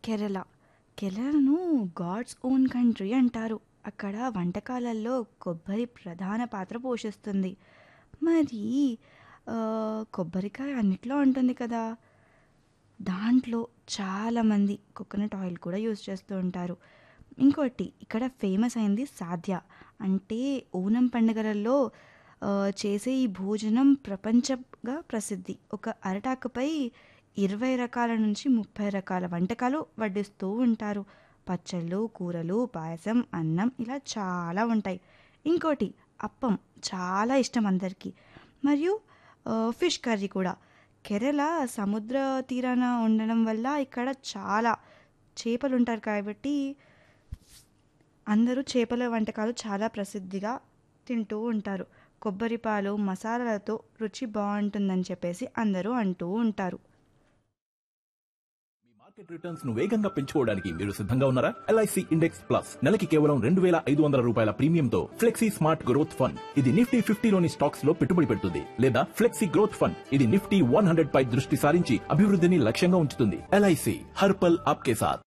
కేరళ కేరళను God's own country అంటారు అక్కడ వంటకాలలో కొబ్బరి ప్రధాన పాత్ర పోషిస్తుంది మరి ఆ, కొబ్బరికాయ అన్నిట్లో ఉంటుంది కదా దాంట్లో చాలామంది కోకోనట్ ఆయిల్ కూడా యూజ్ చేస్తూ ఉంటారు ఇంకోటి ఇక్కడ ఫేమస్ అయింది సాధ్య అంటే ఓనం పండుగలలో ఆ, చేసే ఈ భోజనం ప్రపంచంగా ప్రసిద్ధి ఒక అరటాకుపై ఇరవై రకాల నుంచి ముప్పై రకాల వంటకాలు వడ్డిస్తూ ఉంటారు పచ్చళ్ళు కూరలు పాయసం అన్నం ఇలా చాలా ఉంటాయి ఇంకోటి అప్పం చాలా ఇష్టం అందరికీ మరియు ఆ, ఫిష్ కర్రీ కూడా కేరళ సముద్ర తీరాన ఉండడం వల్ల ఇక్కడ చాలా చేపలు ఉంటారు కాబట్టి అందరూ చేపల వంటకాలు చాలా ప్రసిద్ధిగా తింటూ ఉంటారు కొబ్బరి పాలు మసాలాలతో రుచి బాగుంటుందని చెప్పేసి అందరూ అంటూ ఉంటారు మీ మార్కెట్ రిటర్న్స్ ను వేగంగా పెంచుకోవడానికి మీరు సిద్ధంగా ఉన్నారా ఎల్ఐసి ఇండెక్స్ ప్లస్ నెలకి కేవలం రెండు వేల ఐదు వందల రూపాయల ప్రీమియంతో ఫ్లెక్సీ స్మార్ట్ గ్రోత్ ఫండ్ ఇది నిఫ్టీ ఫిఫ్టీలోని స్టాక్స్ లో పెట్టుబడి పెడుతుంది లేదా ఫ్లెక్సీ గ్రోత్ ఫండ్ ఇది నిఫ్టీ వన్ హండ్రెడ్ పై దృష్టి సారించి అభివృద్ధిని లక్ష్యంగా ఉంచుతుంది ఎల్ఐసి హర్పల్ ఆప్కే సాత్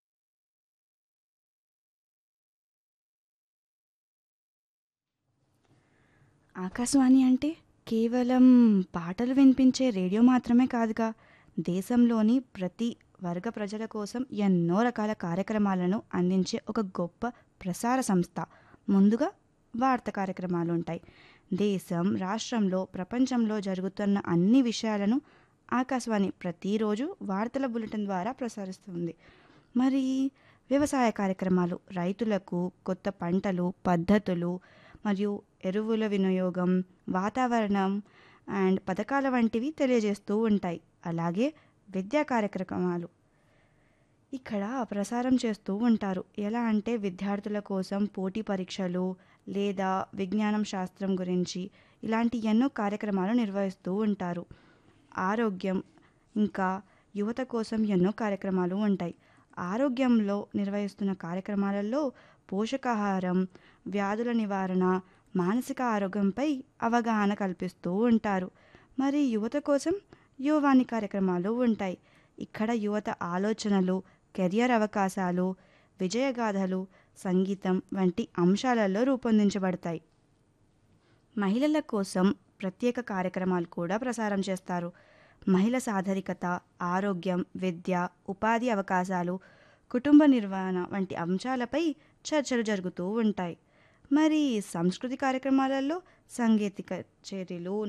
ఆకాశవాణి అంటే కేవలం పాటలు వినిపించే రేడియో మాత్రమే కాదుగా దేశంలోని ప్రతి వర్గ ప్రజల కోసం ఎన్నో రకాల కార్యక్రమాలను అందించే ఒక గొప్ప ప్రసార సంస్థ ముందుగా వార్త కార్యక్రమాలు ఉంటాయి దేశం రాష్ట్రంలో ప్రపంచంలో జరుగుతున్న అన్ని విషయాలను ఆకాశవాణి ప్రతిరోజు వార్తల బులెటిన్ ద్వారా ప్రసారిస్తుంది మరి వ్యవసాయ కార్యక్రమాలు రైతులకు కొత్త పంటలు పద్ధతులు మరియు ఎరువుల వినియోగం వాతావరణం అండ్ పథకాల వంటివి తెలియజేస్తూ ఉంటాయి అలాగే విద్యా కార్యక్రమాలు ఇక్కడ ప్రసారం చేస్తూ ఉంటారు ఎలా అంటే విద్యార్థుల కోసం పోటీ పరీక్షలు లేదా విజ్ఞానం శాస్త్రం గురించి ఇలాంటి ఎన్నో కార్యక్రమాలు నిర్వహిస్తూ ఉంటారు ఆరోగ్యం ఇంకా యువత కోసం ఎన్నో కార్యక్రమాలు ఉంటాయి ఆరోగ్యంలో నిర్వహిస్తున్న కార్యక్రమాలలో పోషకాహారం వ్యాధుల నివారణ మానసిక ఆరోగ్యంపై అవగాహన కల్పిస్తూ ఉంటారు మరి యువత కోసం యువవాణి కార్యక్రమాలు ఉంటాయి ఇక్కడ యువత ఆలోచనలు కెరియర్ అవకాశాలు విజయగాథలు సంగీతం వంటి అంశాలలో రూపొందించబడతాయి మహిళల కోసం ప్రత్యేక కార్యక్రమాలు కూడా ప్రసారం చేస్తారు మహిళ సాధరికత ఆరోగ్యం విద్య ఉపాధి అవకాశాలు కుటుంబ నిర్వహణ వంటి అంశాలపై చర్చలు జరుగుతూ ఉంటాయి మరి సంస్కృతి కార్యక్రమాలలో సాంగీతిక చర్యలు